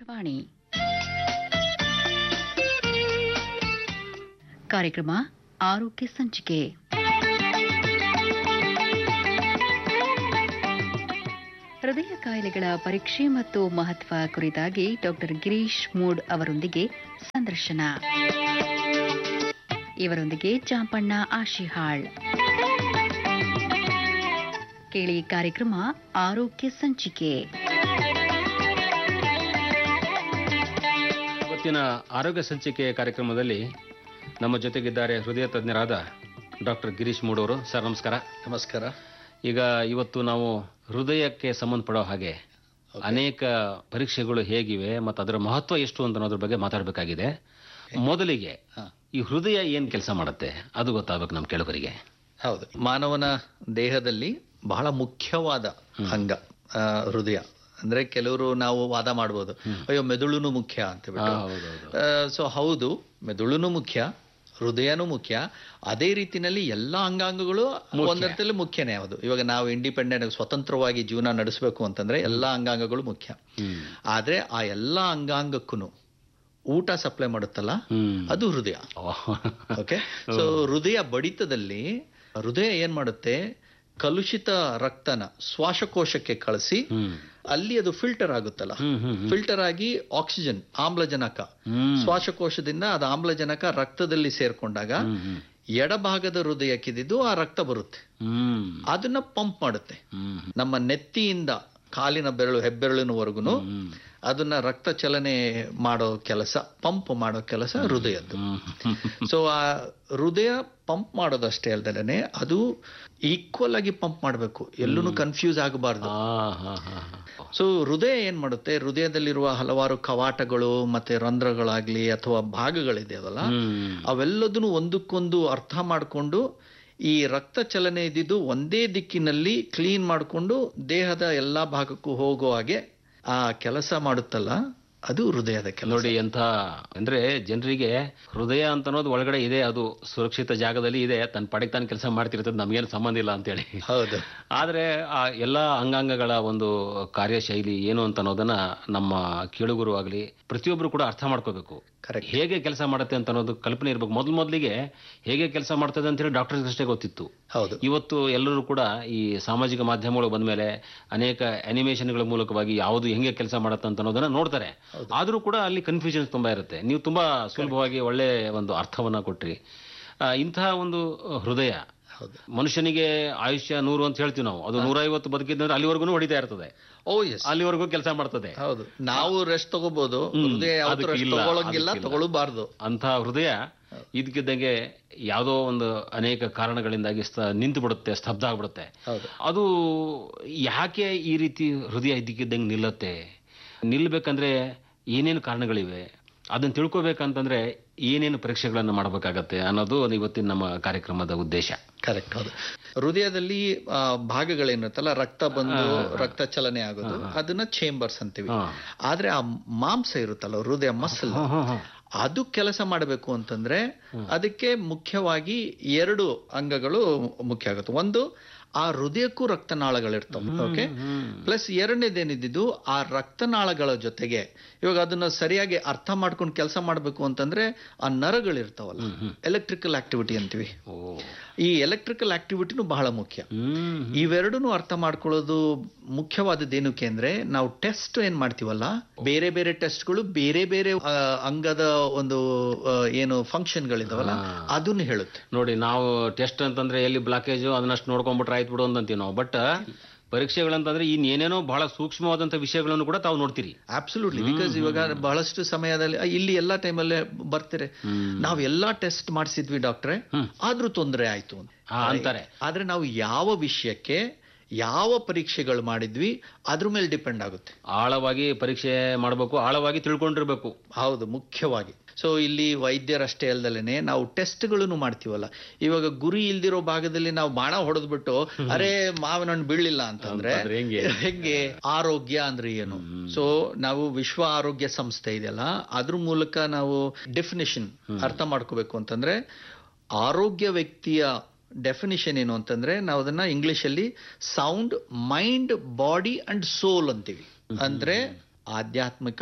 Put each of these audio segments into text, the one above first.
ಆಕಾಶವಾಣಿ ಕಾರ್ಯಕ್ರಮ ಆರೋಗ್ಯ ಸಂಚಿಕೆ ಹೃದಯ ಕಾಯಿಲೆಗಳ ಪರೀಕ್ಷೆ ಮತ್ತು ಮಹತ್ವ ಕುರಿತಾಗಿ ಡಾಕ್ಟರ್ ಗಿರೀಶ್ ಮೂಡ್ ಅವರೊಂದಿಗೆ ಸಂದರ್ಶನ ಇವರೊಂದಿಗೆ ಚಾಂಪಣ್ಣ ಆಶಿಹಾಳ್ ಕೇಳಿ ಕಾರ್ಯಕ್ರಮ ಆರೋಗ್ಯ ಸಂಚಿಕೆ ಇವತ್ತಿನ ಆರೋಗ್ಯ ಸಂಚಿಕೆ ಕಾರ್ಯಕ್ರಮದಲ್ಲಿ ನಮ್ಮ ಜೊತೆಗಿದ್ದಾರೆ ಹೃದಯ ತಜ್ಞರಾದ ಡಾಕ್ಟರ್ ಗಿರೀಶ್ ಮೂಡೋರು ಸರ್ ನಮಸ್ಕಾರ ನಮಸ್ಕಾರ ಈಗ ಇವತ್ತು ನಾವು ಹೃದಯಕ್ಕೆ ಸಂಬಂಧಪಡೋ ಹಾಗೆ ಅನೇಕ ಪರೀಕ್ಷೆಗಳು ಹೇಗಿವೆ ಮತ್ತು ಅದರ ಮಹತ್ವ ಎಷ್ಟು ಅಂತ ಅನ್ನೋದ್ರ ಬಗ್ಗೆ ಮಾತಾಡಬೇಕಾಗಿದೆ ಮೊದಲಿಗೆ ಹಾ. ಈ ಹೃದಯ ಏನ್ ಕೆಲಸ ಮಾಡುತ್ತೆ ಅದು ಗೊತ್ತಾಗಬೇಕು ನಮ್ಮ ಕೇಳುಗರಿಗೆ ಹೌದು ಮಾನವನ ದೇಹದಲ್ಲಿ ಬಹಳ ಮುಖ್ಯವಾದ ಅಂಗ ಆ, ಹೃದಯ ಅಂದ್ರೆ ಕೆಲವರು ನಾವು ವಾದ ಮಾಡ್ಬೋದು ಅಯ್ಯೋ ಮೆದುಳುನು ಮುಖ್ಯ ಅಂತ ಹಾ, ಹೌದೌದು. ಸೊ ಹೌದು ಮೆದುಳುನು ಮುಖ್ಯ ಹೃದಯನೂ ಮುಖ್ಯ ಅದೇ ರೀತಿನಲ್ಲಿ ಎಲ್ಲಾ ಅಂಗಾಂಗಗಳು ಒಂದರ್ಥದಲ್ಲಿ ಮುಖ್ಯನೇ ಹೌದು ಇವಾಗ ನಾವು ಇಂಡಿಪೆಂಡೆಂಟ್ ಸ್ವತಂತ್ರವಾಗಿ ಜೀವನ ನಡೆಸಬೇಕು ಅಂತಂದ್ರೆ ಎಲ್ಲಾ ಅಂಗಾಂಗಗಳು ಮುಖ್ಯ ಹ್ಮ್ ಆದ್ರೆ ಆ ಎಲ್ಲಾ ಅಂಗಾಂಗಕ್ಕೂ ಊಟ ಸಪ್ಲೈ ಮಾಡುತ್ತಲ್ಲ ಹ್ಮ್ ಅದು ಹೃದಯ ಓಹ್. ಓಕೆ ಸೊ ಹೃದಯ ಬಡಿತದಲ್ಲಿ ಹೃದಯ ಏನ್ ಮಾಡುತ್ತೆ ಕಲುಷಿತ ರಕ್ತನ ಶ್ವಾಸಕೋಶಕ್ಕೆ ಕಳಿಸಿ ಹ್ಮ್ ಅಲ್ಲಿ ಅದು ಫಿಲ್ಟರ್ ಆಗುತ್ತಲ್ಲ ಹ್ಮ್ ಹ್ಮ್ ಫಿಲ್ಟರ್ ಆಗಿ ಆಕ್ಸಿಜನ್ ಆಮ್ಲಜನಕ ಹ್ಮ್ ಶ್ವಾಸಕೋಶದಿಂದ ಅದು ಆಮ್ಲಜನಕ ರಕ್ತದಲ್ಲಿ ಸೇರ್ಕೊಂಡಾಗ ಹ್ಮ್ ಹ್ಮ್ ಎಡಭಾಗದ ಹೃದಯಕ್ಕಿದ್ದು ಆ ರಕ್ತ ಬರುತ್ತೆ ಹ್ಮ್ ಅದನ್ನ ಪಂಪ್ ಮಾಡುತ್ತೆ ಹ್ಮ್ ನಮ್ಮ ನೆತ್ತಿಯಿಂದ ಕಾಲಿನ ಬೆರಳು ಹೆಬ್ಬೆರಳಿನವರೆಗೂ ಹ್ಮ್ ಅದನ್ನ ರಕ್ತ ಚಲನೆ ಮಾಡೋ ಕೆಲಸ ಪಂಪ್ ಮಾಡೋ ಕೆಲಸ ಹೃದಯದ್ದು ಹ್ಮ್ ಸೊ ಆ ಹೃದಯ ಪಂಪ್ ಮಾಡೋದಷ್ಟೇ ಅಲ್ದಲೇ ಅದು ಈಕ್ವಲ್ ಆಗಿ ಪಂಪ್ ಮಾಡಬೇಕು ಎಲ್ಲೂ ಕನ್ಫ್ಯೂಸ್ ಆಗಬಾರ್ದು ಆ, ಹಾ, ಹಾ, ಹಾ. ಸೊ ಹೃದಯ ಏನ್ ಮಾಡುತ್ತೆ ಹೃದಯದಲ್ಲಿರುವ ಹಲವಾರು ಕವಾಟಗಳು ಮತ್ತೆ ರಂಧ್ರಗಳಾಗ್ಲಿ ಅಥವಾ ಭಾಗಗಳಿದೆಯಲ್ಲ ಹ್ಮ್ ಅವೆಲ್ಲದನ್ನು ಒಂದಕ್ಕೊಂದು ಅರ್ಥ ಮಾಡಿಕೊಂಡು ಈ ರಕ್ತ ಚಲನೆ ಇದ್ದಿದ್ದು ಒಂದೇ ದಿಕ್ಕಿನಲ್ಲಿ ಕ್ಲೀನ್ ಮಾಡಿಕೊಂಡು ದೇಹದ ಎಲ್ಲಾ ಭಾಗಕ್ಕೂ ಹೋಗೋ ಹಾಗೆ ಆ ಕೆಲಸ ಮಾಡುತ್ತಲ್ಲ ಅದು ಹೃದಯದ ಕೆಲಸ ನೋಡಿ ಎಂತ ಅಂದ್ರೆ ಜನರಿಗೆ ಹೃದಯ ಅಂತ ಅನ್ನೋದು ಒಳಗಡೆ ಇದೆ ಅದು ಸುರಕ್ಷಿತ ಜಾಗದಲ್ಲಿ ಇದೆ ತನ್ನ ಪಡೆಗೆ ತಾನು ಕೆಲಸ ಮಾಡ್ತಿರ್ತದೆ ನಮ್ಗೇನು ಸಂಬಂಧ ಇಲ್ಲ ಅಂತೇಳಿ ಹೌದು ಆದ್ರೆ ಆ ಎಲ್ಲಾ ಅಂಗಾಂಗಗಳ ಒಂದು ಕಾರ್ಯಶೈಲಿ ಏನು ಅಂತ ಅನ್ನೋದನ್ನ ನಮ್ಮ ಕೇಳುಗರು ಆಗ್ಲಿ ಪ್ರತಿಯೊಬ್ರು ಕೂಡ ಅರ್ಥ ಮಾಡ್ಕೋಬೇಕು ಕರೆಕ್ಟ್ ಹೇಗೆ ಕೆಲಸ ಮಾಡುತ್ತೆ ಅಂತ ಅನ್ನೋದು ಕಲ್ಪನೆ ಇರ್ಬೇಕು ಮೊದಲು ಮೊದಲಿಗೆ ಹೇಗೆ ಕೆಲಸ ಮಾಡ್ತದೆ ಅಂತ ಹೇಳಿ ಡಾಕ್ಟರ್ಸ್ ಅಷ್ಟೇ ಗೊತ್ತಿತ್ತು ಹೌದು ಇವತ್ತು ಎಲ್ಲರೂ ಕೂಡ ಈ ಸಾಮಾಜಿಕ ಮಾಧ್ಯಮಗಳು ಬಂದ್ಮೇಲೆ ಅನೇಕ ಅನಿಮೇಷನ್ಗಳ ಮೂಲಕವಾಗಿ ಯಾವುದು ಹೆಂಗೆ ಕೆಲಸ ಮಾಡುತ್ತೆ ಅಂತ ಅನ್ನೋದನ್ನ ನೋಡ್ತಾರೆ ಆದ್ರೂ ಕೂಡ ಅಲ್ಲಿ ಕನ್ಫ್ಯೂಷನ್ಸ್ ತುಂಬಾ ಇರುತ್ತೆ ನೀವು ತುಂಬಾ ಸುಲಭವಾಗಿ ಒಳ್ಳೆ ಒಂದು ಅರ್ಥವನ್ನ ಕೊಟ್ರಿ ಆ, ಇಂತಹ ಒಂದು ಹೃದಯ ಹೌದು ಮನುಷ್ಯನಿಗೆ ಆಯುಷ್ಯ ನೂರು ಅಂತ ಹೇಳ್ತೀವಿ ನಾವು ಅದು ನೂರೈವತ್ತು ಬದುಕಿದ್ರೆ ಅಲ್ಲಿವರೆಗೂ ಹೊಡಿತಾ ಇರ್ತದೆ ಓ ಎಸ್ ಅಲ್ಲಿವರೆಗೂ ಕೆಲಸ ಮಾಡ್ತದೆ ಹೌದು ನಾವು ರೆಸ್ಟ್ ತಗೋಬಹುದು ಹೃದಯ ಯಾವತ್ತೂ ಅದಕ್ಕೆ ರೆಸ್ಟ್ ಇಲ್ಲ, ತಗೊಳಂಗಿಲ್ಲ ಅದಕ್ಕಿಲ್ಲ. ತಗೊಳ್ಬಾರ್ದು ಅಂತ ಹೃದಯ ಇದಕ್ಕಿದ್ದಂಗೆ ಯಾವುದೋ ಒಂದು ಅನೇಕ ಕಾರಣಗಳಿಂದಾಗಿ ಸ್ಥ- ನಿಂತು ಬಿಡುತ್ತೆ ಸ್ತಬ್ಧ ಆಗ್ಬಿಡುತ್ತೆ ಹೌದು ಅದು ಯಾಕೆ ಈ ರೀತಿ ಹೃದಯ ಇದ್ದಕ್ಕಿದ್ದಂಗೆ ನಿಲ್ಲತ್ತೆ ನಿಲ್ಬೇಕಂದ್ರೆ ಏನೇನು ಕಾರಣಗಳಿವೆ ಅದನ್ನ ತಿಳ್ಕೊಬೇಕಂತಂದ್ರೆ ಏನೇನು ಪರೀಕ್ಷೆಗಳನ್ನು ಮಾಡಬೇಕಾಗತ್ತೆ ಅನ್ನೋದು ಇವತ್ತಿನ ನಮ್ಮ ಕಾರ್ಯಕ್ರಮದ ಉದ್ದೇಶ ಕರೆಕ್ಟ್ ಹೌದು ಹೃದಯದಲ್ಲಿ ಆ, ಭಾಗಗಳೇನಿರುತ್ತಲ್ಲ ರಕ್ತ ಬಂದು ರಕ್ತ ಚಲನೆ ಆಗೋದು ಅದನ್ನ ಚೇಂಬರ್ಸ್ ಅಂತೀವಿ ಹಾ. ಆದ್ರೆ ಆ ಮಾಂಸ ಇರುತ್ತಲ್ಲ ಹೃದಯ ಮಸಲ್ ಹಾ, ಹಾ, ಹಾ. ಅದು ಕೆಲಸ ಮಾಡಬೇಕು ಅಂತಂದ್ರೆ ಅದಕ್ಕೆ ಮುಖ್ಯವಾಗಿ ಎರಡು ಅಂಗಗಳು ಮುಖ್ಯ ಆಗುತ್ತೆ ಒಂದು ಆ ಹೃದಯಕ್ಕೂ ರಕ್ತನಾಳಗಳಿರ್ತವೆ ಓಕೆ ಪ್ಲಸ್ ಎರಡನೇದೇನಿದ್ದು ಆ ರಕ್ತನಾಳಗಳ ಜೊತೆಗೆ ಇವಾಗ ಅದನ್ನ ಸರಿಯಾಗಿ ಅರ್ಥ ಮಾಡ್ಕೊಂಡು ಕೆಲಸ ಮಾಡಬೇಕು ಅಂತಂದ್ರೆ ಆ ನರಗಳಿರ್ತಾವಲ್ಲ ಎಲೆಕ್ಟ್ರಿಕಲ್ ಆಕ್ಟಿವಿಟಿ ಅಂತೀವಿ ಓ ಈ ಎಲೆಕ್ಟ್ರಿಕಲ್ ಆಕ್ಟಿವಿಟಿನೂ ಬಹಳ ಮುಖ್ಯ ಹ್ಮ್ ಇವೆರಡನ್ನೂ ಅರ್ಥ ಮಾಡ್ಕೊಳ್ಳೋದು ಮುಖ್ಯವಾದದ್ದು ಏನಕ್ಕೆ ಅಂದ್ರೆ ನಾವು ಟೆಸ್ಟ್ ಏನ್ ಮಾಡ್ತೀವಲ್ಲ ಬೇರೆ ಬೇರೆ ಟೆಸ್ಟ್ಗಳು ಬೇರೆ ಬೇರೆ ಆ, ಅಂಗದ ಒಂದು ಆ, ಏನು ಫಂಕ್ಷನ್ಗಳಿದಾವಲ್ಲ ಅದನ್ನ ಹೇಳುತ್ತೆ ನೋಡಿ ನಾವು ಟೆಸ್ಟ್ ಅಂತಂದ್ರೆ ಎಲ್ಲಿ ಬ್ಲಾಕೇಜು ಅದನ್ನಷ್ಟು ನೋಡ್ಕೊಂಡ್ಬಿಟ್ರೆ ಆಯ್ತು ಬಿಡು ಅಂತೀವಿ ನಾವು ಬಟ್ ಪರೀಕ್ಷೆಗಳಂತಂದ್ರೆ ಇನ್ ಏನೇನೋ ಬಹಳ ಸೂಕ್ಷ್ಮವಾದಂತ ವಿಷಯಗಳನ್ನು ಕೂಡ ತಾವು ನೋಡ್ತೀರಿ ಅಬ್ಸಲ್ಯೂಟ್ಲಿ ಬಿಕಾಸ್ ಇವಾಗ ಬಹಳಷ್ಟು ಸಮಯದಲ್ಲಿ ಆ, ಇಲ್ಲಿ ಎಲ್ಲಾ ಟೈಮಲ್ಲೇ ಬರ್ತಾರೆ ನಾವ್ ಎಲ್ಲಾ ಟೆಸ್ಟ್ ಮಾಡಿಸಿದ್ವಿ ಡಾಕ್ಟ್ರೆ ಆದ್ರೂ ತೊಂದರೆ ಆಯ್ತು ಅಂತ ಹಾ, ಅಂತಾರೆ ಆದ್ರೆ ನಾವು ಯಾವ ವಿಷಯಕ್ಕೆ ಯಾವ ಪರೀಕ್ಷೆಗಳು ಮಾಡಿದ್ವಿ ಅದ್ರ ಮೇಲೆ ಡಿಪೆಂಡ್ ಆಗುತ್ತೆ ಆಳವಾಗಿ ಪರೀಕ್ಷೆ ಮಾಡಬೇಕು ಆಳವಾಗಿ ತಿಳ್ಕೊಂಡಿರ್ಬೇಕು ಹೌದು ಮುಖ್ಯವಾಗಿ ಸೊ ಇಲ್ಲಿ ವೈದ್ಯರಷ್ಟೇ ಅಲ್ದಲೇನೆ ನಾವು ಟೆಸ್ಟ್ಗಳನ್ನು ಮಾಡ್ತೀವಲ್ಲ ಇವಾಗ ಗುರಿ ಇಲ್ದಿರೋ ಭಾಗದಲ್ಲಿ ನಾವು ಬಾಣ ಹೊಡೆದ್ಬಿಟ್ಟು ಅರೆ ಮಾವಿನ ಹಣ್ಣು ಬೀಳಿಲ್ಲ ಅಂತಂದ್ರೆ ಅದ್ರೆ ಹೆಂಗೆ? ಹೆಂಗೆ ಆರೋಗ್ಯ ಅಂದ್ರೆ ಏನು ಸೊ ನಾವು ವಿಶ್ವ ಆರೋಗ್ಯ ಸಂಸ್ಥೆ ಇದೆಯಲ್ಲ ಅದ್ರ ಮೂಲಕ ನಾವು ಡೆಫಿನಿಷನ್ ಅರ್ಥ ಮಾಡ್ಕೋಬೇಕು ಅಂತಂದ್ರೆ ಆರೋಗ್ಯ ವ್ಯಕ್ತಿಯ ಡೆಫಿನಿಷನ್ ಏನು ಅಂತಂದ್ರೆ ನಾವು ಅದನ್ನ ಇಂಗ್ಲಿಷ್ ಅಲ್ಲಿ sound mind body and soul ಅಂತೀವಿ ಅಂದ್ರೆ ಆಧ್ಯಾತ್ಮಿಕ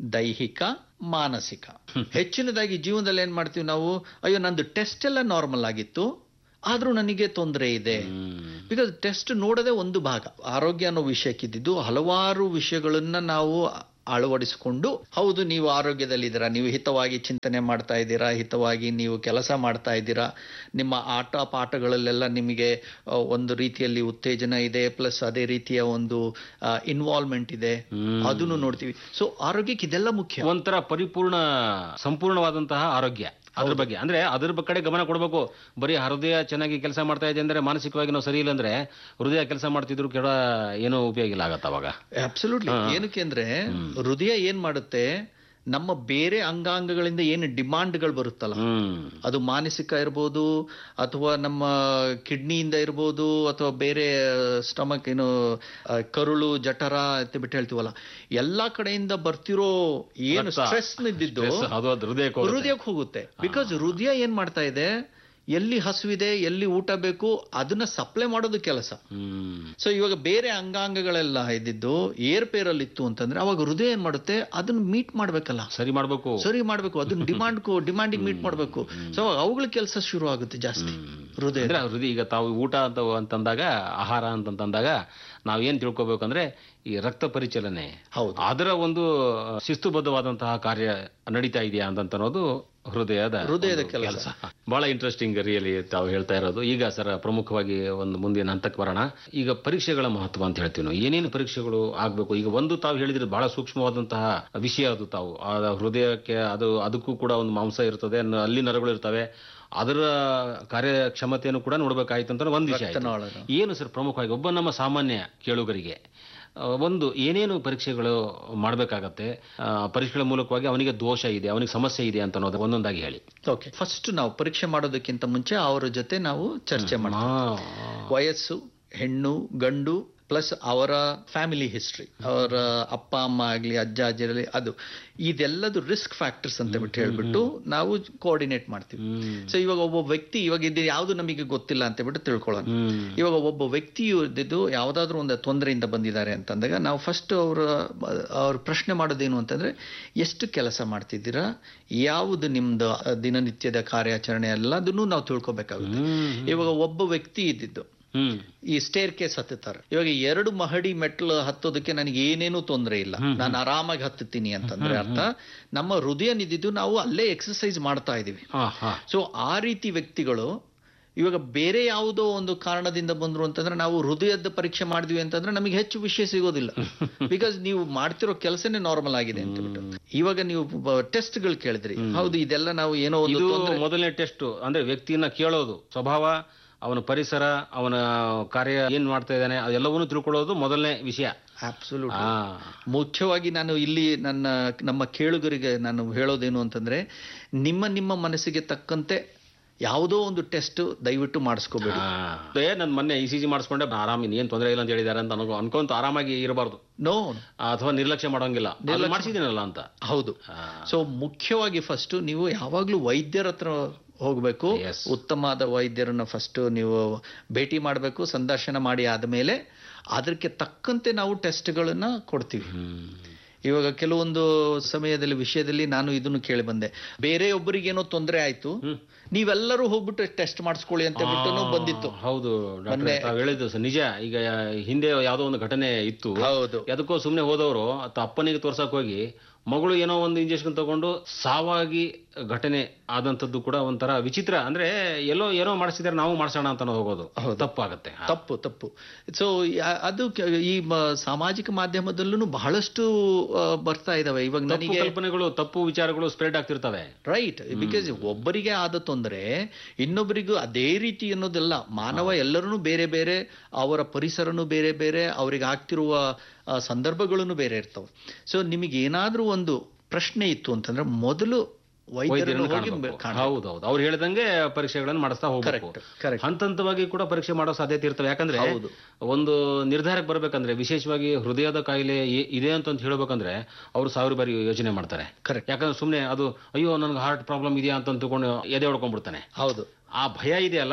ದೈಹಿಕ ಮಾನಸಿಕ ಹೆಚ್ಚಿನದಾಗಿ ಜೀವನದಲ್ಲಿ ಏನ್ ಮಾಡ್ತೀವಿ ನಾವು ಅಯ್ಯೋ ನಂದು ಟೆಸ್ಟ್ ಎಲ್ಲ ನಾರ್ಮಲ್ ಆಗಿತ್ತು ಆದ್ರೂ ನನಗೆ ತೊಂದರೆ ಇದೆ ಹ್ಮ್. ಬಿಕಾಸ್ ಟೆಸ್ಟ್ ನೋಡೋದೇ ಒಂದು ಭಾಗ ಆರೋಗ್ಯ ಅನ್ನೋ ವಿಷಯಕ್ಕಿದ್ದು ಹಲವಾರು ವಿಷಯಗಳನ್ನ ನಾವು ಅಳವಡಿಸಿಕೊಂಡು ಹೌದು ನೀವು ಆರೋಗ್ಯದಲ್ಲಿದ್ದೀರಾ ನೀವು ಹಿತವಾಗಿ ಚಿಂತನೆ ಮಾಡ್ತಾ ಇದ್ದೀರಾ ಹಿತವಾಗಿ ನೀವು ಕೆಲಸ ಮಾಡ್ತಾ ಇದ್ದೀರಾ ನಿಮ್ಮ ಆಟ ಪಾಠಗಳಲ್ಲೆಲ್ಲ ನಿಮಗೆ ಆ, ಒಂದು ರೀತಿಯಲ್ಲಿ ಉತ್ತೇಜನ ಇದೆ ಪ್ಲಸ್ ಅದೇ ರೀತಿಯ ಒಂದು ಇನ್ವಾಲ್ವ್ಮೆಂಟ್ ಇದೆ ಹ್ಮ್. ಅದನ್ನು ನೋಡ್ತೀವಿ ಸೊ ಆರೋಗ್ಯಕ್ಕೆ ಇದೆಲ್ಲ ಮುಖ್ಯ ಒಂಥರ ಪರಿಪೂರ್ಣ ಸಂಪೂರ್ಣವಾದಂತಹ ಆರೋಗ್ಯ ಅದ್ರ ಬಗ್ಗೆ ಅಂದ್ರೆ ಅದ್ರ ಬ- ಕಡೆ ಗಮನ ಕೊಡಬೇಕು ಬರೀ ಹೃದಯ ಚೆನ್ನಾಗಿ ಕೆಲಸ ಮಾಡ್ತಾ ಇದೆ ಅಂದ್ರೆ ಮಾನಸಿಕವಾಗಿ ನಾವು ಸರಿ ಇಲ್ಲ ಅಂದ್ರೆ ಹೃದಯ ಕೆಲಸ ಮಾಡ್ತಿದ್ರು ಕೆಡ ಏನೋ ಉಪಯೋಗ ಇಲ್ಲ ಆಗತ್ತ ಅವಾಗ ಅಬ್ಸಲ್ಯೂಟ್ಲಿ ಏನಕ್ಕೆ ಅಂದ್ರೆ ಹೃದಯ ಏನ್ ಮಾಡುತ್ತೆ ನಮ್ಮ ಬೇರೆ ಅಂಗಾಂಗಗಳಿಂದ ಏನು ಡಿಮಾಂಡ್ಗಳು ಬರುತ್ತಲ್ಲ ಹ್ಮ್ ಅದು ಮಾನಸಿಕ ಇರ್ಬೋದು ಅಥವಾ ನಮ್ಮ ಕಿಡ್ನಿಯಿಂದ ಇರ್ಬೋದು ಅಥವಾ ಬೇರೆ ಸ್ಟಮಕ್ ಏನು ಆ, ಕರುಳು ಜಠರ ಅಂತ ಬಿಟ್ಟು ಹೇಳ್ತೀವಲ್ಲ ಎಲ್ಲಾ ಕಡೆಯಿಂದ ಬರ್ತಿರೋ ಏನು ರಕ್ತ. ಸ್ಟ್ರೆಸ್ ಇದ್ದಿದ್ದು Stress, ಅದು ಅದು ಹೃದಯಕ್ಕೆ ಹೋಗುತ್ತೆ. ಹೃದಯಕ್ಕೆ ಹೋಗುತ್ತೆ ಬಿಕಾಸ್ ಹೃದಯ ಏನ್ ಮಾಡ್ತಾ ಇದೆ ಎಲ್ಲಿ ಹಸುವಿದೆ ಎಲ್ಲಿ ಊಟ ಬೇಕು ಅದನ್ನ ಸಪ್ಲೈ ಮಾಡೋದು ಕೆಲಸ ಹ್ಮ್ ಸೊ ಇವಾಗ ಬೇರೆ ಅಂಗಾಂಗಗಳೆಲ್ಲ ಇದ್ದಿದ್ದು ಏರ್ಪೇರಲ್ಲಿ ಇತ್ತು ಅಂತಂದ್ರೆ ಅವಾಗ ಹೃದಯ ಏನ್ ಮಾಡುತ್ತೆ ಅದನ್ನ ಮೀಟ್ ಮಾಡ್ಬೇಕಲ್ಲ ಸರಿ ಮಾಡ್ಬೇಕು ಸರಿ ಮಾಡ್ಬೇಕು ಅದನ್ನ ಡಿಮಾಂಡ್ ಡಿಮಾಂಡಿಂಗ್ ಮೀಟ್ ಮಾಡ್ಬೇಕು ಸೊ ಅವುಗಳ ಕೆಲಸ ಶುರು ಆಗುತ್ತೆ ಜಾಸ್ತಿ ಹೃದಯ ಅಂದ್ರೆ ಹೃದಯ ಈಗ ತಾವು ಊಟ ಅಂತ ಅಂತಂದಾಗ ಆಹಾರ ಅಂತಂದಾಗ ನಾವ್ ಏನ್ ತಿಳ್ಕೊಬೇಕಂದ್ರೆ ಈ ರಕ್ತ ಪರಿಚಲನೆ ಹೌದು. ಅದರ ಒಂದು ಶಿಸ್ತುಬದ್ಧವಾದಂತಹ ಕಾರ್ಯ ನಡೀತಾ ಇದೆಯಾ ಅಂತ ಅನ್ನೋದು ಹೃದಯದ ಹೃದಯದ ಒಂದು ಕೆಲಸ. ಬಹಳ ಇಂಟ್ರೆಸ್ಟಿಂಗ್ ರಿಯಲಿ ತಾವು ಹೇಳ್ತಾ ಇರೋದು ಈಗ ಸರ್ ಪ್ರಮುಖವಾಗಿ ಒಂದು ಮುಂದಿನ ಹಂತಕ್ಕೆ ಬರೋಣ ಈಗ ಪರೀಕ್ಷೆಗಳ ಮಹತ್ವ ಅಂತ ಹೇಳ್ತೀವಿ ನಾವು ಏನೇನು ಪರೀಕ್ಷೆಗಳು ಆಗ್ಬೇಕು ಈಗ ಒಂದು ತಾವು ಹೇಳಿದ್ರೆ ಬಹಳ ಸೂಕ್ಷ್ಮವಾದಂತಹ ವಿಷಯ ಅದು ತಾವು ಆ ಹೃದಯಕ್ಕೆ ಅದು ಅದಕ್ಕೂ ಕೂಡ ಒಂದು ಮಾಂಸ ಇರ್ತದೆ ನ- ಅಲ್ಲಿ ನರಗಳು ಇರ್ತವೆ ಅದರ ಕಾರ್ಯಕ್ಷಮತೆಯನ್ನು ಕೂಡ ನೋಡ್ಬೇಕಾಯ್ತು ಅಂತ ಒಂದು ವಿಷಯ ಆಯ್ತು. ರಕ್ತನಾಳಗಳು. ಏನು ಸರ್ ಪ್ರಮುಖವಾಗಿ ಒಬ್ಬ ನಮ್ಮ ಸಾಮಾನ್ಯ ಕೇಳುಗರಿಗೆ ಆ, ಒಂದು ಏನೇನು ಪರೀಕ್ಷೆಗಳು ಮಾಡಬೇಕಾಗತ್ತೆ ಪರೀಕ್ಷೆಗಳ ಮೂಲಕವಾಗಿ ಅವನಿಗೆ ದೋಷ ಇದೆ ಅವನಿಗೆ ಸಮಸ್ಯೆ ಇದೆ ಅಂತ ಅನ್ನೋದು ಒಂದೊಂದಾಗಿ ಹೇಳಿ ಓಕೆ ಫಸ್ಟ್ ನಾವು ಪರೀಕ್ಷೆ ಮಾಡೋದಕ್ಕಿಂತ ಮುಂಚೆ ಅವರ ಜೊತೆ ನಾವು ಚರ್ಚೆ ಮಾಡ್ತೀವಿ ವಯಸ್ಸು ಹೆಣ್ಣು ಗಂಡು ಪ್ಲಸ್ ಅವರ ಫ್ಯಾಮಿಲಿ ಹಿಸ್ಟ್ರಿ ಅವರ ಅಪ್ಪ ಅಮ್ಮ ಆಗ್ಲಿ ಅಜ್ಜ ಅಜ್ಜಿರಲಿ ಅದು ಇದೆಲ್ಲದು ರಿಸ್ಕ್ ಫ್ಯಾಕ್ಟರ್ಸ್ ಅಂತ ಬಿಟ್ಟು ಹೇಳ್ಬಿಟ್ಟು ನಾವು ಕೋಆರ್ಡಿನೇಟ್ ಮಾಡ್ತೀವಿ ಸೊ ಇವಾಗ ಒಬ್ಬ ವ್ಯಕ್ತಿ ಇವಾಗ ಇದು ಯಾವುದು ನಮಗೆ ಗೊತ್ತಿಲ್ಲ ಅಂತ ಬಿಟ್ಟು ತಿಳ್ಕೊಳ್ಳೋಣ ಹ್ಮ್ ಇವಾಗ ಒಬ್ಬ ವ್ಯಕ್ತಿಯು ಇದ್ದಿದ್ದು ಯಾವುದಾದ್ರೂ ಒಂದು ತೊಂದರೆಯಿಂದ ಬಂದಿದ್ದಾರೆ ಅಂತಂದಾಗ ನಾವು ಫಸ್ಟ್ ಅವರ ಅವ್ರ ಪ್ರಶ್ನೆ ಮಾಡೋದೇನು ಅಂತಂದ್ರೆ ಎಷ್ಟು ಕೆಲಸ ಮಾಡ್ತಿದ್ದೀರಾ ಯಾವುದು ನಿಮ್ದು ದಿನನಿತ್ಯದ ಕಾರ್ಯಾಚರಣೆ ಎಲ್ಲದನ್ನು ನಾವು ತಿಳ್ಕೊಬೇಕಾಗುತ್ತೆ ಹ್ಮ್ ಇವಾಗ ಒಬ್ಬ ವ್ಯಕ್ತಿ ಇದ್ದಿದ್ದು ಹ್ಮ್ ಈ ಸ್ಟೇರ್ ಕೇಸ್ ಹತ್ತುತ್ತಾರೆ ಇವಾಗ ಎರಡು ಮಹಡಿ ಮೆಟ್ಲು ಹತ್ತೋದಕ್ಕೆ ನನಗೆ ಏನೇನೂ ತೊಂದರೆ ಇಲ್ಲ ನಾನು ಆರಾಮಾಗಿ ಹತ್ತುತ್ತೀನಿ ಅಂತಂದ್ರೆ ಅರ್ಥ ನಮ್ಮ ಹೃದಯ ನಿದ್ದಿದ್ದು ನಾವು ಅಲ್ಲೇ ಎಕ್ಸರ್ಸೈಸ್ ಮಾಡ್ತಾ ಇದೀವಿ ಹಾ ಹಾ ಸೊ ಆ ರೀತಿ ವ್ಯಕ್ತಿಗಳು ಇವಾಗ ಬೇರೆ ಯಾವುದೋ ಒಂದು ಕಾರಣದಿಂದ ಬಂದ್ರು ಅಂತಂದ್ರೆ ನಾವು ಹೃದಯದ ಪರೀಕ್ಷೆ ಮಾಡಿದ್ವಿ ಅಂತಂದ್ರೆ ನಮಗೆ ಹೆಚ್ಚು ವಿಷಯ ಸಿಗೋದಿಲ್ಲ ಬಿಕಾಸ್ ನೀವು ಮಾಡ್ತಿರೋ ಕೆಲಸನೇ ನಾರ್ಮಲ್ ಆಗಿದೆ ಅಂತ ಬಿಟ್ಟು ಇವಾಗ ನೀವು ಟೆಸ್ಟ್ಗಳು ಕೇಳಿದ್ರಿ ಹೌದು ಇದೆಲ್ಲ ನಾವು ಏನೋ ಒಂದು ಇದು ತೊಂದ್ರೆ ಮೊದಲನೇ ಟೆಸ್ಟ್ ಅಂದ್ರೆ ವ್ಯಕ್ತಿಯನ್ನ ಕೇಳೋದು ಸ್ವಭಾವ ಅವನ ಪರಿಸರ ಅವನ ಕಾರ್ಯ ಏನ್ ಮಾಡ್ತಾ ಇದ್ದಾನೆ ಅದೆಲ್ಲವನ್ನೂ ತಿಳ್ಕೊಳ್ಳೋದು ಮೊದಲನೇ ವಿಷಯ ಅಬ್ಸಲ್ಯೂಟ್ ಆ ಮುಖ್ಯವಾಗಿ ನಾನು ಇಲ್ಲಿ ನನ್ನ ನಮ್ಮ ಕೇಳುಗರಿಗೆ ನಾನು ಹೇಳೋದೇನು ಅಂತಂದ್ರೆ ನಿಮ್ಮ ನಿಮ್ಮ ಮನಸ್ಸಿಗೆ ತಕ್ಕಂತೆ ಯಾವುದೋ ಒಂದು ಟೆಸ್ಟ್ ದಯವಿಟ್ಟು ಮಾಡಿಸ್ಕೋಬೇಡಿ ಆ. ಏ ನನ್ ಮೊನ್ನೆ ಇ ಸಿ ಜಿ ಮಾಡಿಸ್ಕೊಂಡೆ ಆರಾಮ ಏನ್ ತೊಂದರೆ ಇಲ್ಲ ಅಂತ ಹೇಳಿದಾರೆ ಅಂತ ಅನ್ಕೊ ಅನ್ಕೊಂತ ಆರಾಮಾಗಿ ಇರಬಾರ್ದು ನೋ ಅಥವಾ ನಿರ್ಲಕ್ಷ್ಯ ಮಾಡೋಂಗಿಲ್ಲ ಮಾಡಿಸಿದ್ದೀನಲ್ಲ ಅಂತ ಹೌದು ಆ. ಸೊ ಮುಖ್ಯವಾಗಿ ಫಸ್ಟ್ ನೀವು ಯಾವಾಗ್ಲೂ ವೈದ್ಯರ ಹತ್ರ ಹೋಗ್ಬೇಕು Yes. ಉತ್ತಮವಾದ ವೈದ್ಯರನ್ನ ಫಸ್ಟ್ ನೀವು ಭೇಟಿ ಮಾಡಬೇಕು ಸಂದರ್ಶನ ಮಾಡಿ ಆದಮೇಲೆ ಅದಕ್ಕೆ ತಕ್ಕಂತೆ ನಾವು ಟೆಸ್ಟ್ಗಳನ್ನ ಕೊಡ್ತೀವಿ ಹ್ಮ್. ಇವಾಗ ಕೆಲವೊಂದು ಸಮಯದಲ್ಲಿ ವಿಷಯದಲ್ಲಿ ನಾನು ಇದನ್ನು ಕೇಳಿ ಬಂದೆ ಬೇರೆ ಒಬ್ಬರಿಗೇನೋ ತೊಂದರೆ ಆಯ್ತು ನೀವೆಲ್ಲರೂ ಹೋಗ್ಬಿಟ್ಟು ಟೆಸ್ಟ್ ಮಾಡಿಸ್ಕೊಳ್ಳಿ ಅಂತ ಬಿಟ್ಟು ಬಂದಿತ್ತು ಹೌದು ಡಾಕ್ಟ್ರೆ, ತಾವ್ ಹೇಳಿದ್ದು ಸ- ನಿಜ ಈಗ ಹಿಂದೆ ಯಾವ್ದೋ ಒಂದು ಘಟನೆ ಇತ್ತು ಹೌದು ಅದಕ್ಕೋ ಸುಮ್ನೆ ಹೋದವರು ಅಪ್ಪನಿಗೆ ತೋರ್ಸಕ್ ಹೋಗಿ ಮಗಳು ಏನೋ ಒಂದು ಇಂಜೆಕ್ಷನ್ ತಗೊಂಡು ಸಾವಾಗಿ ಘಟನೆ ಆದಂತದ್ದು ಕೂಡ ಒಂಥರ ವಿಚಿತ್ರ ಅಂದ್ರೆ ಎಲ್ಲೋ ಏನೋ ಮಾಡಿಸಿದಾರೆ ನಾವು ಮಾಡ್ಸೋಣ ಅಂತ ಹೋಗೋದು ತಪ್ಪಾಗತ್ತೆ ಹಾ. ತಪ್ಪು ತಪ್ಪು ಸೊ ಅದು ಕೆ- ಈ ಮ- ಸಾಮಾಜಿಕ ಮಾಧ್ಯಮದಲ್ಲೂ ಬಹಳಷ್ಟು ಆ, ಬರ್ತಾ ಇದಾವೆ ಇವಾಗ ತಪ್ಪು ನನಗೆ ಕಲ್ಪನೆಗಳು ತಪ್ಪು ವಿಚಾರಗಳು ಸ್ಪ್ರೆಡ್ ಆಗ್ತಿರ್ತವೆ ರೈಟ್ ಬಿಕಾಸ್ ಒಬ್ಬರಿಗೆ ಆದ ತೊಂದರೆ ಇನ್ನೊಬ್ಬರಿಗೂ ಅದೇ ರೀತಿ ಅನ್ನೋದಲ್ಲ ಮಾನವ ಎಲ್ಲರೂ ಬೇರೆ ಬೇರೆ ಅವರ ಪರಿಸರನು ಬೇರೆ ಬೇರೆ ಅವರಿಗೆ ಆಗ್ತಿರುವ ಆ, ಸಂದರ್ಭಗಳನ್ನು ಬೇರೆ ಇರ್ತವೆ ಸೊ ನಿಮಗೆ ಏನಾದ್ರೂ ಒಂದು ಪ್ರಶ್ನೆ ಇತ್ತು ಅಂತಂದ್ರೆ ಮೊದಲು ವೈದ್ಯರನ್ನು ವೈದ್ಯರನ್ನು ಹೋಗಿ ಕಾಣ್ಬೇಕು. ಕಾಣ ಹೌದೌದು ಅವ್ರು ಹೇಳ್ದಂಗೆ ಪರೀಕ್ಷೆಗಳನ್ನು ಮಾಡಿಸ್ತಾ ಹೋಗ್ಬೇಕು ಕರೆಕ್ಟ್ ಕರೆಕ್ಟ್ ಹಂತ ಹಂತವಾಗಿ ಕೂಡ ಪರೀಕ್ಷೆ ಮಾಡೋ ಸಾಧ್ಯತೆ ಇರ್ತವೆ ಯಾಕಂದ್ರೆ ಹೌದು. ಒಂದು ನಿರ್ಧಾರಕ್ಕೆ ಬರ್ಬೇಕಂದ್ರೆ ವಿಶೇಷವಾಗಿ ಹೃದಯದ ಕಾಯಿಲೆ ಇ- ಇದೆ ಅಂತ ಹೇಳ್ಬೇಕಂದ್ರೆ ಅವರು ಸಾವಿರ ಬಾರಿ ಯೋಚನೆ ಮಾಡ್ತಾರೆ ಕರೆಕ್ಟ್ ಯಾಕಂದ್ರೆ ಸುಮ್ನೆ ಅದು ಅಯ್ಯೋ ನನ್ಗೆ ಹಾರ್ಟ್ ಪ್ರಾಬ್ಲಮ್ ಇದೆಯಾ ಅಂತ ತಿಳ್ಕೊಂಡು ಎದೆ ಹೊಡ್ಕೊಂಡ್ಬಿಡ್ತಾನೆ ಹೌದು ಆ ಭಯ ಇದೆಯಲ್ಲ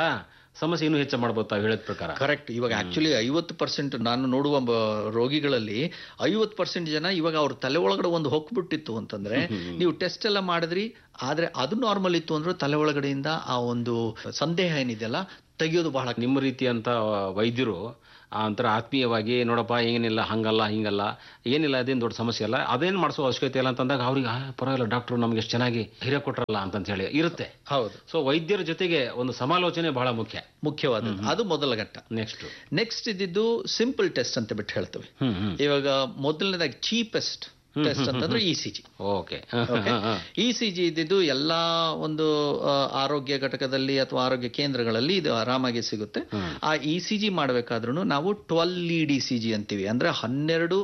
ಸಮಸ್ಯೆ ಇನ್ನೂ ಹೆಚ್ಚು ಮಾಡ್ಬೋದು ತಾವು ಹೇಳಿದ ಪ್ರಕಾರ ಕರೆಕ್ಟ್ ಇವಾಗ ಆಕ್ಚುಲಿ ಐವತ್ತು ಪರ್ಸೆಂಟ್ ನಾನು ನೋಡುವ ಬ- ರೋಗಿಗಳಲ್ಲಿ ಐವತ್ತು ಪರ್ಸೆಂಟ್ ಜನ ಇವಾಗ ಅವ್ರ ತಲೆ ಒಳಗಡೆ ಒಂದು ಹೊಕ್ಬಿಟ್ಟಿತ್ತು ಅಂತಂದ್ರೆ ನೀವು ಟೆಸ್ಟ್ ಎಲ್ಲ ಮಾಡಿದ್ರಿ ಆದ್ರೆ ಅದು ನಾರ್ಮಲ್ ಇತ್ತು ಅಂದ್ರೆ ತಲೆ ಒಳಗಡೆಯಿಂದ ಆ ಒಂದು ಸಂದೇಹ ಏನಿದೆಯಲ್ಲ ತೆಗೆಯೋದು ಬಹಳ ನಿಮ್ಮ ರೀತಿಯಂತ ವೈದ್ಯರು ಆ ಒಂಥರ ಆತ್ಮೀಯವಾಗಿ ನೋಡಪ್ಪ ಏನಿಲ್ಲ ಹಂಗಲ್ಲ ಹಿಂಗಲ್ಲ ಏನಿಲ್ಲ ಅದೇನು ದೊಡ್ಡ ಸಮಸ್ಯೆ ಅಲ್ಲ ಅದೇನು ಮಾಡಿಸೋ ಅವಶ್ಯಕತೆ ಇಲ್ಲ ಅಂತಂದಾಗ ಅವ್ರಿಗೆ ಆ, ಪರವಾಗಿಲ್ಲ ಡಾಕ್ಟ್ರು ನಮ್ಗೆ ಎಷ್ಟು ಚೆನ್ನಾಗಿ ಹಿರಿಯ ಕೊಟ್ರಲ್ಲ ಅಂತಂತ ಹೇಳಿ ಇರುತ್ತೆ ಹೌದು ಸೊ ವೈದ್ಯರ ಜೊತೆಗೆ ಒಂದು ಸಮಾಲೋಚನೆ ಬಹಳ ಮುಖ್ಯ ಮುಖ್ಯವಾದದ್ದು ಅದು ಮೊದಲ ಘಟ್ಟ ನೆಕ್ಸ್ಟ್ ನೆಕ್ಸ್ಟ್ ಇದ್ದಿದ್ದು ಸಿಂಪಲ್ ಟೆಸ್ಟ್ ಅಂತ ಬಿಟ್ಟು ಹೇಳ್ತೇವೆ ಹ್ಮ್ ಹ್ಮ್ ಇವಾಗ ಮೊದಲನೇದಾಗಿ ಚೀಪೆಸ್ಟ್ ಟೆಸ್ಟ್ ಅಂತಂದ್ರೆ E C G okay E C G ಇದ್ದಿದ್ದು ಎಲ್ಲಾ ಒಂದು ಆ, ಆರೋಗ್ಯ ಘಟಕದಲ್ಲಿ ಅಥವಾ ಆರೋಗ್ಯ ಕೇಂದ್ರಗಳಲ್ಲಿ ಇದು ಆರಾಮಾಗಿ ಸಿಗುತ್ತೆ ಆ ಇ ಸಿ ಜಿ ಮಾಡಬೇಕಾದ್ರೂ ನಾವು twelve lead E C G ಅಂತೀವಿ ಅಂದ್ರೆ ಹನ್ನೆರಡು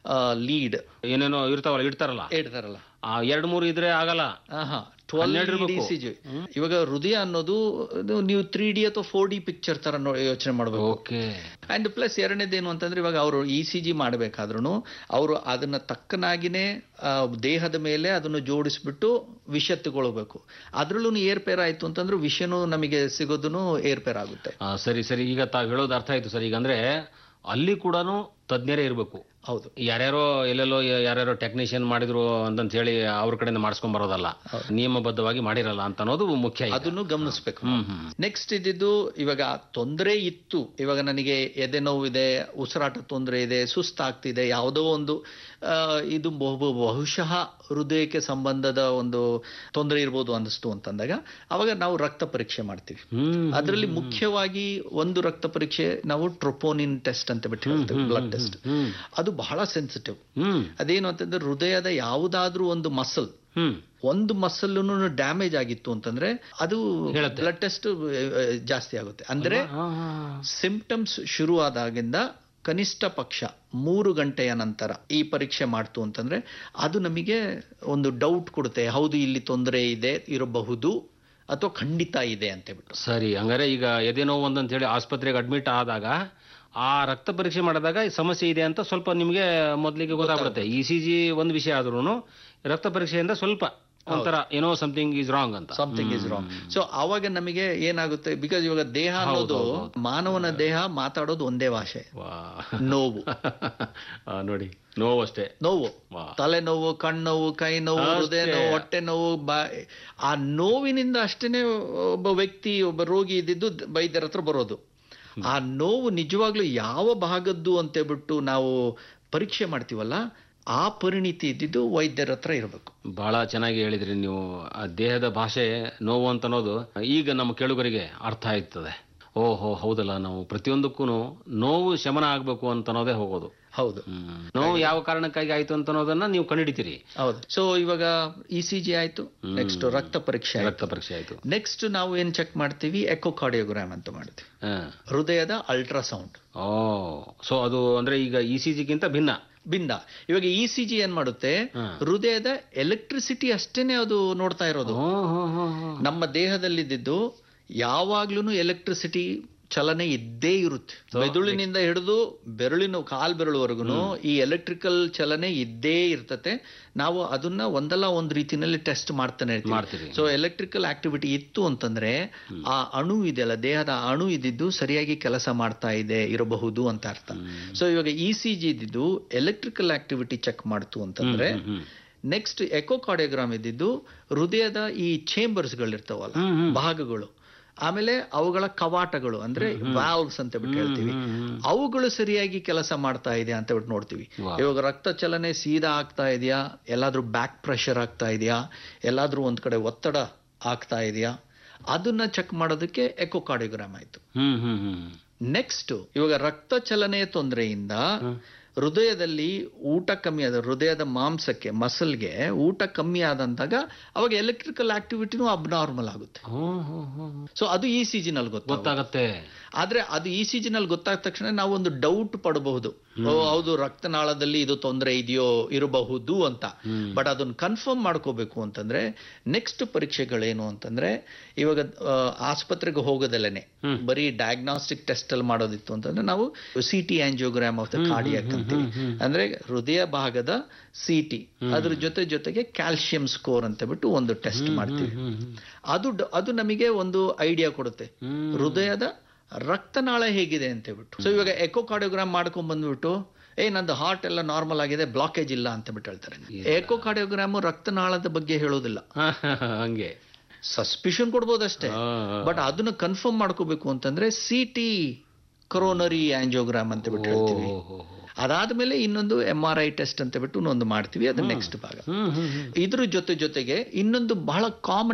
ಲೀಡ್ ಏನೇನೋ ಇರ್ತಾವಲ್ಲ ಇಡ್ತಾರಲ್ಲ ಇಡ್ತಾರಲ್ಲ ಆ ಎರಡು ಮೂರು ಇದ್ರೆ ಆಗಲ್ಲ ಟ್ವೆಲ್ ಹನ್ನೆರಡು ಲೀಡ್ ಇ ಇರ್ಬೇಕು. ಸಿ ಜಿ ಇವಾಗ ಹೃದಯ ಅನ್ನೋದು ಅದು ನೀವು ತ್ರೀ ಡಿ ಅಥವಾ ಫೋರ್ ಡಿ ಪಿಕ್ಚರ್ ತರ ನೋ- ಯೋಚನೆ ಮಾಡಬೇಕು ಓಕೆ ಅಂಡ್ ಪ್ಲಸ್ ಎರಡನೇದೇನು ಅಂತಂದ್ರೆ ಇವಾಗ ಅವರು ಇ ಸಿ ಜಿ ಮಾಡಬೇಕಾದ್ರೂ ಅವರು ಅದನ್ನ ತಕ್ಕನಾಗಿನೇ ಆ, ದೇಹದ ಮೇಲೆ ಅದನ್ನು ಜೋಡಿಸ್ಬಿಟ್ಟು ವಿಷ ತಗೊಳ್ಬೇಕು ಅದ್ರಲ್ಲೂ ಏರ್ಪೇರ್ ಆಯ್ತು ಅಂತಂದ್ರೆ ವಿಷನೂ ನಮಗೆ ಸಿಗೋದನ್ನು ಏರ್ಪೇರ್ ಆಗುತ್ತೆ ಸರಿ ಸರಿ ಈಗ ತಾವು ಹೇಳೋದು ಅರ್ಥ ಆಯ್ತು ಸರ್ ಈಗ ಅಂದ್ರೆ ಅಲ್ಲಿ ಕೂಡ ತಜ್ಞರೇ ಇರಬೇಕು ಹೌದು ಯಾರ್ಯಾರೋ ಎಲ್ಲೆಲ್ಲೋ ಯಾರ್ಯಾರೋ ಟೆಕ್ನಿಷಿಯನ್ ಮಾಡಿದ್ರು ಅಂತಂತ ಹೇಳಿ ಅವ್ರ ಕಡೆಯಿಂದ ಮಾಡಿಸ್ಕೊಂಡ್ ಬರೋದಲ್ಲ ನಿಯಮಬದ್ಧವಾಗಿ ಮಾಡಿರಲ್ಲ ಅಂತ ಅನ್ನೋದು ಮುಖ್ಯ ಈಗ. ಅದನ್ನು ಗಮನಿಸ್ಬೇಕು ಹ್ಮ್ ಹ್ಮ್ ನೆಕ್ಸ್ಟ್ ಇದ್ದಿದ್ದು ಇವಾಗ ತೊಂದರೆ ಇತ್ತು ಇವಾಗ ನನಗೆ ಎದೆ ನೋವಿದೆ ಉಸಿರಾಟ ತೊಂದರೆ ಇದೆ ಸುಸ್ತಾಗ್ತಿದೆ ಯಾವುದೋ ಒಂದು ಆ, ಇದು ಬಹು ಬಹುಶಃ ಹೃದಯಕ್ಕೆ ಸಂಬಂಧದ ಒಂದು ತೊಂದರೆ ಇರ್ಬೋದು ಅನ್ನಿಸ್ತು ಅಂತಂದಾಗ ಅವಾಗ ನಾವು ರಕ್ತ ಪರೀಕ್ಷೆ ಮಾಡ್ತೀವಿ ಹ್ಮ್ ಅದರಲ್ಲಿ ಮುಖ್ಯವಾಗಿ ಒಂದು ರಕ್ತ ಪರೀಕ್ಷೆ ನಾವು ಟ್ರೊಪೋನಿನ್ ಟೆಸ್ಟ್ ಅಂತ ಬಿಟ್ಟು ಹೇಳ್ತೀವಿ ಬ್ಲಡ್ ಟೆಸ್ಟ್ ಹ್ಮ್ ಅದು ಬಹಳ ಸೆನ್ಸಿಟಿವ್ ಹ್ಮ್ ಅದೇನು ಅಂತಂದ್ರೆ ಹೃದಯದ ಯಾವುದಾದ್ರೂ ಒಂದು ಮಸಲ್ ಹ್ಮ್ ಒಂದು ಮಸಲ್ ಡ್ಯಾಮೇಜ್ ಆಗಿತ್ತು ಅಂತಂದ್ರೆ ಅದು ಹೇಳುತ್ತೆ. ಬ್ಲಡ್ ಟೆಸ್ಟ್ ಜಾಸ್ತಿ ಆಗುತ್ತೆ ಅಂದ್ರೆ ಹಾ, ಹಾ, ಸಿಂಪ್ಟಮ್ಸ್ ಶುರುವಾದಾಗಿಂದ ಕನಿಷ್ಠ ಪಕ್ಷ ಮೂರು ಗಂಟೆಯ ನಂತರ ಈ ಪರೀಕ್ಷೆ ಮಾಡ್ತು ಅಂತಂದ್ರೆ ಅದು ನಮಗೆ ಒಂದು ಡೌಟ್ ಕೊಡುತ್ತೆ ಹೌದು ಇಲ್ಲಿ ತೊಂದರೆ ಇದೆ ಇರಬಹುದು ಅಥವಾ ಖಂಡಿತ ಇದೆ ಅಂತ ಹೇಳ್ಬಿಟ್ಟು ಸರಿ ಹಂಗಾರೆ ಈಗ ಎದೆ ನೋವು ಒಂದಂತ ಹೇಳಿ ಆಸ್ಪತ್ರೆಗೆ ಅಡ್ಮಿಟ್ ಆದಾಗ ಆ ರಕ್ತ ಪರೀಕ್ಷೆ ಮಾಡಿದಾಗ ಈ ಸಮಸ್ಯೆ ಇದೆ ಅಂತ ಸ್ವಲ್ಪ ನಿಮಗೆ ಮೊದಲಿಗೆ ಗೊತ್ತಾಗ್ಬಿಡುತ್ತೆ ಇ ಸಿ ಜಿ ಒಂದು ವಿಷಯ ಆದ್ರೂ ರಕ್ತ ಪರೀಕ್ಷೆಯಿಂದ ಸ್ವಲ್ಪ ಒಂಥರ ಏನೋ ಸಮಥಿಂಗ್ ಈಸ್ ರಾಂಗ್ ಅಂತ ಸಮಥಿಂಗ್ ಇಸ್ ರಾಂಗ್ ಸೊ ಆವಾಗ ನಮಗೆ ಏನಾಗುತ್ತೆ ಬಿಕಾಸ್ ಇವಾಗ ದೇಹ ಅನ್ನೋದು ಮಾನವನ ದೇಹ ಮಾತಾಡೋದು ಒಂದೇ ಭಾಷೆ ವಾ ನೋವು ಆ, ನೋಡಿ ನೋವು ಅಷ್ಟೇ ನೋವು ವಾ ತಲೆನೋವು ಕಣ್ಣೋವು ಕೈ ನೋವು ಹೃದಯ ಅಷ್ಟೇ. ನೋವು ಹೊಟ್ಟೆ ನೋವು ಬಾ ಆ ನೋವಿನಿಂದ ಅಷ್ಟೇನೆ ಒಬ್ಬ ವ್ಯಕ್ತಿ ಒಬ್ಬ ರೋಗಿ ಇದ್ದಿದ್ದು ವೈದ್ಯರ ಹತ್ರ ಬರೋದು ಆ ನೋವು ನಿಜವಾಗ್ಲೂ ಯಾವ ಭಾಗದ್ದು ಅಂತೇಳ್ಬಿಟ್ಟು ನಾವು ಪರೀಕ್ಷೆ ಮಾಡ್ತೀವಲ್ಲ ಆ ಪರಿಣಿತಿ ಇದ್ದಿದ್ದು ವೈದ್ಯರ ಹತ್ರ ಇರಬೇಕು ಬಹಳ ಚೆನ್ನಾಗಿ ಹೇಳಿದ್ರಿ ನೀವು ಆ ದೇಹದ ಭಾಷೆ ನೋವು ಅಂತ ಅನ್ನೋದು ಈಗ ನಮ್ಮ ಕೇಳುಗರಿಗೆ ಅರ್ಥ ಆಯ್ತದೆ ಓಹೋ ಹೌದಲ್ಲ ನಾವು ಪ್ರತಿಯೊಂದಕ್ಕೂ ನೋವು ಶಮನ ಆಗ್ಬೇಕು ಅಂತ ಅನ್ನೋದೇ ಹೋಗೋದು ಹೌದು ಹ್ಮ್. ನೋವು ಯಾವ ಕಾರಣಕ್ಕಾಗಿ ಆಯ್ತು ಅಂತ ಅನ್ನೋದನ್ನ ನೀವು ಕಂಡುಹಿಡಿತೀರಿ ಹೌದು ಸೊ ಇವಾಗ ಇ ಸಿ ಜಿ ಆಯ್ತು ನೆಕ್ಸ್ಟ್ ರಕ್ತ ಪರೀಕ್ಷೆ ಆಯ್ತು ರಕ್ತ ಪರೀಕ್ಷೆ ಆಯ್ತು ನೆಕ್ಸ್ಟ್ ನಾವು ಏನ್ ಚೆಕ್ ಮಾಡ್ತೀವಿ ಎಕೋಕಾರ್ಡಿಯೋಗ್ರಾಮ್ ಅಂತ ಮಾಡ್ತೀವಿ ಹಾ. ಹೃದಯದ ಅಲ್ಟ್ರಾಸೌಂಡ್ ಓ ಸೊ ಅದು ಅಂದ್ರೆ ಈಗ ಇ ಸಿ ಜಿಗಿಂತ ಭಿನ್ನ ಭಿನ್ನ ಇವಾಗ ಇ ಸಿ ಜಿ ಏನ್ ಮಾಡುತ್ತೆ ಹಾ. ಹೃದಯದ ಎಲೆಕ್ಟ್ರಿಸಿಟಿ ಅಷ್ಟೇನೆ ಅದು ನೋಡ್ತಾ ಇರೋದು ಓ, ಹೋ, ಹೋ, ಹೋ. ನಮ್ಮ ದೇಹದಲ್ಲಿದ್ದು ಯಾವಾಗ್ಲೂ ಎಲೆಕ್ಟ್ರಿಸಿಟಿ ಚಲನೆ ಇದ್ದೇ ಇರುತ್ತೆ ಮೆದುಳಿನಿಂದ ಹಿಡಿದು ಬೆರಳಿನ ಕಾಲ್ ಬೆರಳುವರೆಗೂ ಈ ಎಲೆಕ್ಟ್ರಿಕಲ್ ಚಲನೆ ಇದ್ದೇ ಇರ್ತತೆ ನಾವು ಅದನ್ನ ಒಂದಲ್ಲ ಒಂದ್ ರೀತಿನಲ್ಲಿ ಟೆಸ್ಟ್ ಮಾಡ್ತಾನೆ ಇರ್ತೀವಿ ಮಾಡ್ತೀರಿ ಸೊ ಎಲೆಕ್ಟ್ರಿಕಲ್ ಆಕ್ಟಿವಿಟಿ ಇತ್ತು ಅಂತಂದ್ರೆ ಆ ಅಣು ಇದೆಯಲ್ಲ ದೇಹದ ಅಣು ಇದ್ದಿದ್ದು ಸರಿಯಾಗಿ ಕೆಲಸ ಮಾಡ್ತಾ ಇದೆ ಇರಬಹುದು ಅಂತ ಅರ್ಥ ಸೊ ಇವಾಗ ಇ ಸಿ ಜಿ ಇದ್ದಿದ್ದು ಎಲೆಕ್ಟ್ರಿಕಲ್ ಆಕ್ಟಿವಿಟಿ ಚೆಕ್ ಮಾಡ್ತು ಅಂತಂದ್ರೆ ಹ್ಮ್, ಹ್ಮ್. ನೆಕ್ಸ್ಟ್ ಎಕೋಕಾರ್ಡಿಯೋಗ್ರಾಮ್ ಇದ್ದಿದ್ದು ಹೃದಯದ ಈ ಚೇಂಬರ್ಸ್ ಗಳಿರ್ತಾವಲ್ಲ ಹ್ಮ್, ಹ್ಮ್. ಭಾಗಗಳು ಆಮೇಲೆ ಅವುಗಳ ಕವಾಟಗಳು ಅಂದ್ರೆ ವಾಲ್ವ್ಸ್ ಅಂತ ಬಿಟ್ಟು ಹೇಳ್ತೀವಿ ಹ್ಮ್, ಹ್ಮ್. ಅವುಗಳು ಸರಿಯಾಗಿ ಕೆಲಸ ಮಾಡ್ತಾ ಇದೆ ಅಂತ ಬಿಟ್ಟು ನೋಡ್ತೀವಿ ವಾಹ್. ಇವಾಗ ರಕ್ತ ಚಲನೆ ಸೀದಾ ಆಗ್ತಾ ಇದೆಯಾ ಎಲ್ಲಾದ್ರೂ ಬ್ಯಾಕ್ ಪ್ರೆಷರ್ ಆಗ್ತಾ ಇದೆಯಾ ಎಲ್ಲಾದ್ರೂ ಒಂದ್ ಕಡೆ ಒತ್ತಡ ಆಗ್ತಾ ಇದೆಯಾ ಅದನ್ನ ಚೆಕ್ ಮಾಡೋದಕ್ಕೆ ಎಕೋಕಾರ್ಡಿಯೋಗ್ರಾಮ್ ಆಯ್ತು ಹ್ಮ್ ಹ್ಮ್ ಹ್ಮ್ ನೆಕ್ಸ್ಟ್ ಇವಾಗ ರಕ್ತ ಚಲನೆಯ ತೊಂದರೆಯಿಂದ ಹೃದಯದಲ್ಲಿ ಊಟ ಕಮ್ಮಿ ಆದ ಹೃದಯದ ಮಾಂಸಕ್ಕೆ ಮಸಲ್ಗೆ ಊಟ ಕಮ್ಮಿ ಆದಂತಾಗ ಅವಾಗ ಎಲೆಕ್ಟ್ರಿಕಲ್ ಆಕ್ಟಿವಿಟಿನೂ ಅಬ್ನಾರ್ಮಲ್ ಆಗುತ್ತೆ ಹ್ಮ್, ಹ್ಮ್, ಹ್ಮ್. ಸೊ ಅದು ಇ ಸಿ ಜಿ ನಲ್ಲಿ ಗೊತ್ತಾಗುತ್ತೆ ಗೊತ್ತಾಗತ್ತೆ ಆದ್ರೆ ಅದು ಇ ಸಿ ನಲ್ಲಿ ಗೊತ್ತಾದ ತಕ್ಷಣ ನಾವು ಒಂದು ಡೌಟ್ ಪಡಬಹುದು ಓ ಹೌದು ರಕ್ತನಾಳದಲ್ಲಿ ಇದು ತೊಂದರೆ ಇದೆಯೋ ಇರಬಹುದು ಅಂತ ಬಟ್ ಅದನ್ನ ಕನ್ಫರ್ಮ್ ಮಾಡ್ಕೋಬೇಕು ಅಂತಂದ್ರೆ ನೆಕ್ಸ್ಟ್ ಪರೀಕ್ಷೆಗಳೇನು ಅಂತಂದ್ರೆ ಇವಾಗ ಆ, ಆಸ್ಪತ್ರೆಗೆ ಹೋಗೋದಲ್ಲೇನೆ ಬರೀ ಡಯಾಗ್ನಾಸ್ಟಿಕ್ ಟೆಸ್ಟ್ ಅಲ್ಲಿ ಮಾಡೋದಿತ್ತು ಅಂತಂದ್ರೆ ನಾವು C T angiogram of the cardiac ಅಂತೀವಿ ಅಂದ್ರೆ ಹೃದಯ ಭಾಗದ ಸಿ ಟಿ ಅದ್ರ ಜೊತೆ ಜೊತೆಗೆ ಕ್ಯಾಲ್ಸಿಯಂ ಸ್ಕೋರ್ ಅಂತ ಬಿಟ್ಟು ಒಂದು ಟೆಸ್ಟ್ ಮಾಡ್ತೀವಿ ಅದು ಡ- ಅದು ನಮಗೆ ಒಂದು ಐಡಿಯಾ ಕೊಡುತ್ತೆ ಹೃದಯದ ರಕ್ತನಾಳ ಹೇಗಿದೆ ಅಂತ ಹೇಳ್ಬಿಟ್ಟು ಸೊ ಇವಾಗ ಎಕೋ ಕಾರ್ಡಿಯೋಗ್ರಾಮ್ ಮಾಡ್ಕೊಂಡ್ ಬಂದ್ಬಿಟ್ಟು ಏ ನಂದು ಹಾರ್ಟ್ ಎಲ್ಲ ನಾರ್ಮಲ್ ಆಗಿದೆ ಬ್ಲಾಕೇಜ್ ಇಲ್ಲ ಅಂತ ಬಿಟ್ಟು ಹೇಳ್ತಾರೆ ಎಕೋ ಕಾರ್ಡಿಯೋಗ್ರಾಮ್ ರಕ್ತನಾಳದ ಬಗ್ಗೆ ಹೇಳೋದಿಲ್ಲ ಹಂಗೆ ಸಸ್ಪಿಷನ್ ಕೊಡ್ಬೋದಷ್ಟೇ ಹಾ, ಹಾ. ಬಟ್ ಅದನ್ನ ಕನ್ಫರ್ಮ್ ಮಾಡ್ಕೋಬೇಕು ಅಂತಂದ್ರೆ ಸಿ ಟಿ ಕೊರೋನರಿ ಆಂಜಿಯೋಗ್ರಾಮ್ ಅಂತ ಬಿಟ್ಟು ಹೇಳ್ತೀವಿ ಓಹೋ. ಅದಾದ್ಮೇಲೆ ಇನ್ನೊಂದು ಎಂ ಆರ್ ಐ ಟೆಸ್ಟ್ ಅಂತ ಬಿಟ್ಟು ಒಂದು ಮಾಡ್ತೀವಿ ಅದು ನೆಕ್ಸ್ಟ್ ಭಾಗ ಹ್ಮ್ ಹ್ಮ್ ಹ್ಮ್ ಇದ್ರ ಜೊತೆ ಜೊತೆಗೆ ಇನ್ನೊಂದು ಬಹಳ ಕಾಮನ್